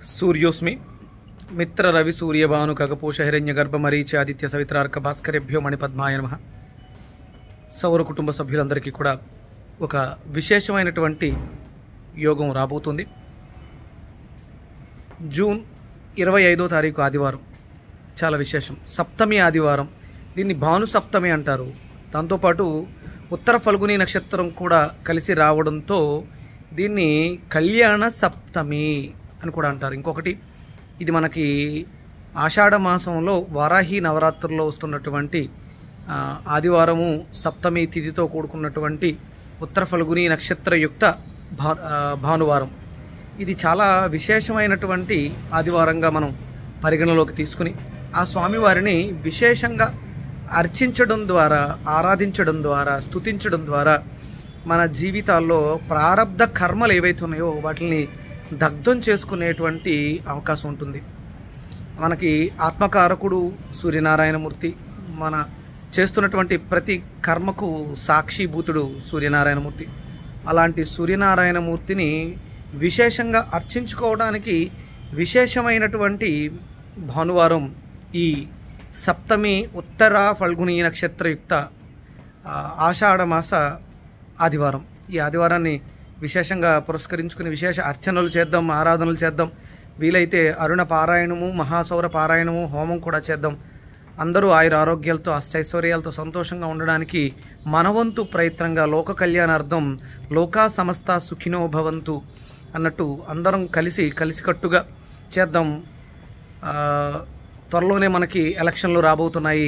సూర్యోస్మి మిత్ర రవి సూర్యభాను ఖగపోష హిరణ్య గర్భ మరీచి ఆదిత్య సవిత్రార్క భాస్కర్యభ్యో మణిపద్మాయ నమ సౌర కుటుంబ సభ్యులందరికీ కూడా ఒక విశేషమైనటువంటి యోగం రాబోతుంది జూన్ ఇరవై ఐదో తారీఖు ఆదివారం చాలా విశేషం సప్తమి ఆదివారం దీన్ని భాను సప్తమి అంటారు దాంతోపాటు ఉత్తర ఫల్గుని నక్షత్రం కూడా కలిసి రావడంతో దీన్ని కళ్యాణ సప్తమి అని కూడా అంటారు ఇంకొకటి ఇది మనకి ఆషాఢ మాసంలో వారాహి నవరాత్రుల్లో వస్తున్నటువంటి ఆ, ఆదివారము సప్తమి తిథితో కూడుకున్నటువంటి ఉత్తర ఫల్గుని నక్షత్రయుక్త భా ఆ, భానువారం ఇది చాలా విశేషమైనటువంటి ఆదివారంగా మనం పరిగణలోకి తీసుకుని ఆ స్వామివారిని విశేషంగా అర్చించడం ద్వారా ఆరాధించడం ద్వారా స్తుతించడం ద్వారా మన జీవితాల్లో ప్రారబ్ధ కర్మలు ఏవైతే ఉన్నాయో వాటిని దగ్ధం చేసుకునేటువంటి అవకాశం ఉంటుంది మనకి ఆత్మకారకుడు సూర్యనారాయణమూర్తి మన చేస్తున్నటువంటి ప్రతి కర్మకు సాక్షిభూతుడు సూర్యనారాయణమూర్తి అలాంటి సూర్యనారాయణమూర్తిని విశేషంగా అర్చించుకోవడానికి విశేషమైనటువంటి భానువారం ఈ సప్తమి ఉత్తర ఫల్గుని నక్షత్రయుక్త ఆ, ఆషాఢ మాస ఆదివారం ఈ ఆదివారాన్ని విశేషంగా పురస్కరించుకుని విశేష అర్చనలు చేద్దాం ఆరాధనలు చేద్దాం వీలైతే అరుణ పారాయణము మహాసౌర పారాయణము హోమం కూడా చేద్దాం అందరూ ఆయుర ఆరోగ్యాలతో అష్టైశ్వర్యాలతో సంతోషంగా ఉండడానికి మనవంతు ప్రయత్నంగా లోక కళ్యాణార్థం లోకా సమస్త సుఖినో భవంతు అన్నట్టు అందరం కలిసి కలిసికట్టుగా చేద్దాం ఆ, త్వరలోనే మనకి ఎలక్షన్లు రాబోతున్నాయి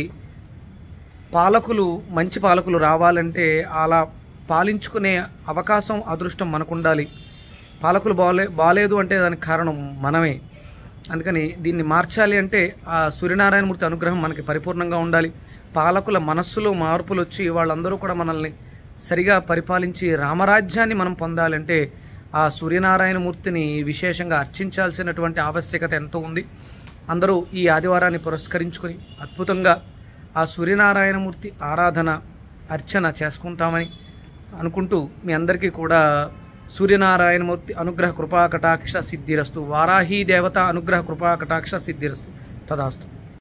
పాలకులు మంచి పాలకులు రావాలంటే అలా పాలించుకునే అవకాశం అదృష్టం మనకు ఉండాలి పాలకులు బాలే బాలేదు అంటే దానికి కారణం మనమే అందుకని దీన్ని మార్చాలి అంటే ఆ సూర్యనారాయణమూర్తి అనుగ్రహం మనకి పరిపూర్ణంగా ఉండాలి పాలకుల మనస్సులో మార్పులు వచ్చి వాళ్ళందరూ కూడా మనల్ని సరిగా పరిపాలించి రామరాజ్యాన్ని మనం పొందాలంటే ఆ సూర్యనారాయణమూర్తిని విశేషంగా అర్చించాల్సినటువంటి ఆవశ్యకత ఎంతో ఉంది అందరూ ఈ ఆదివారాన్ని పురస్కరించుకొని అద్భుతంగా ఆ సూర్యనారాయణమూర్తి ఆరాధన అర్చన చేసుకుంటామని అనుకుంటూ మీ అందరికీ కూడా సూర్యనారాయణమూర్తి అనుగ్రహ కృపా కటాక్ష సిద్ధిరస్తు వారాహీ దేవత అనుగ్రహ కృపా కటాక్ష సిద్ధిరస్తు తదాస్తు